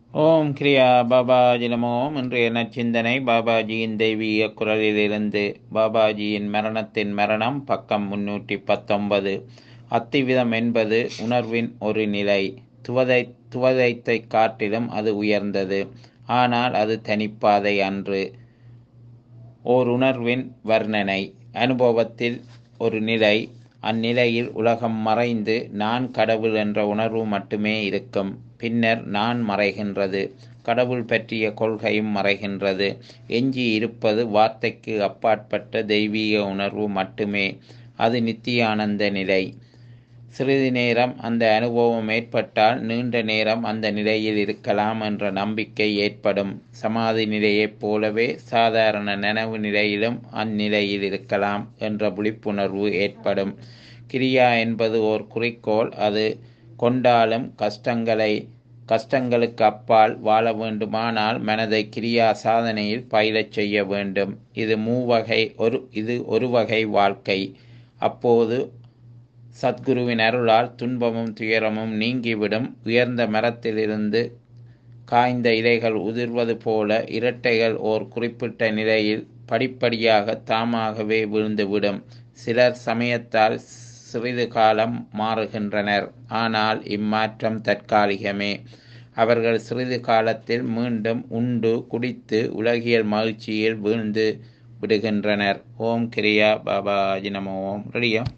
ஓம் கிரியா பாபாஜி நமோம் இன்றைய நச்சிந்தனை பாபாஜியின் தெய்வீக குரலிலிருந்து பாபாஜியின் மரணத்தின் மரணம் பக்கம் முன்னூற்றி பத்தொன்பது அத்திவிதம் என்பது உணர்வின் ஒரு நிலை துவதை துவதைத்தை காட்டிலும் அது உயர்ந்தது ஆனால் அது தனிப்பாதை அன்று ஓர் உணர்வின் வர்ணனை அனுபவத்தில் ஒரு நிலை அந்நிலையில் உலகம் மறைந்து நான் கடவுள் என்ற உணர்வு மட்டுமே இருக்கும் பின்னர் நான் மறைகின்றது கடவுள் பற்றிய கொள்கையும் மறைகின்றது எஞ்சி இருப்பது வார்த்தைக்கு அப்பாற்பட்ட தெய்வீக உணர்வு மட்டுமே அது நித்தியானந்த நிலை சிறிது நேரம் அந்த அனுபவம் ஏற்பட்டால் நீண்ட நேரம் அந்த நிலையில் இருக்கலாம் என்ற நம்பிக்கை ஏற்படும் சமாதி நிலையைப் போலவே சாதாரண நனவு நிலையிலும் அந்நிலையில் இருக்கலாம் என்ற விழிப்புணர்வு ஏற்படும் கிரியா என்பது ஓர் குறிக்கோள் அது கொண்டாலும் கஷ்டங்களை கஷ்டங்களுக்கு அப்பால் வாழ வேண்டுமானால் மனதை கிரியா சாதனையில் பயிலச் செய்ய வேண்டும் இது மூவகை ஒரு இது ஒரு வகை வாழ்க்கை அப்போது சத்குருவின் அருளால் துன்பமும் துயரமும் நீங்கிவிடும் உயர்ந்த மரத்திலிருந்து காய்ந்த இலைகள் உதிர்வது போல இரட்டைகள் ஓர் குறிப்பிட்ட நிலையில் படிப்படியாக தாமாகவே விழுந்துவிடும் சிலர் சமயத்தால் சிறிது காலம் மாறுகின்றனர் ஆனால் இம்மாற்றம் தற்காலிகமே அவர்கள் சிறிது காலத்தில் மீண்டும் உண்டு குடித்து உலகியல் மகிழ்ச்சியில் வீழ்ந்து விடுகின்றனர் ஓம் கிரியா பாபாஜி நம ஓம் ரெடியா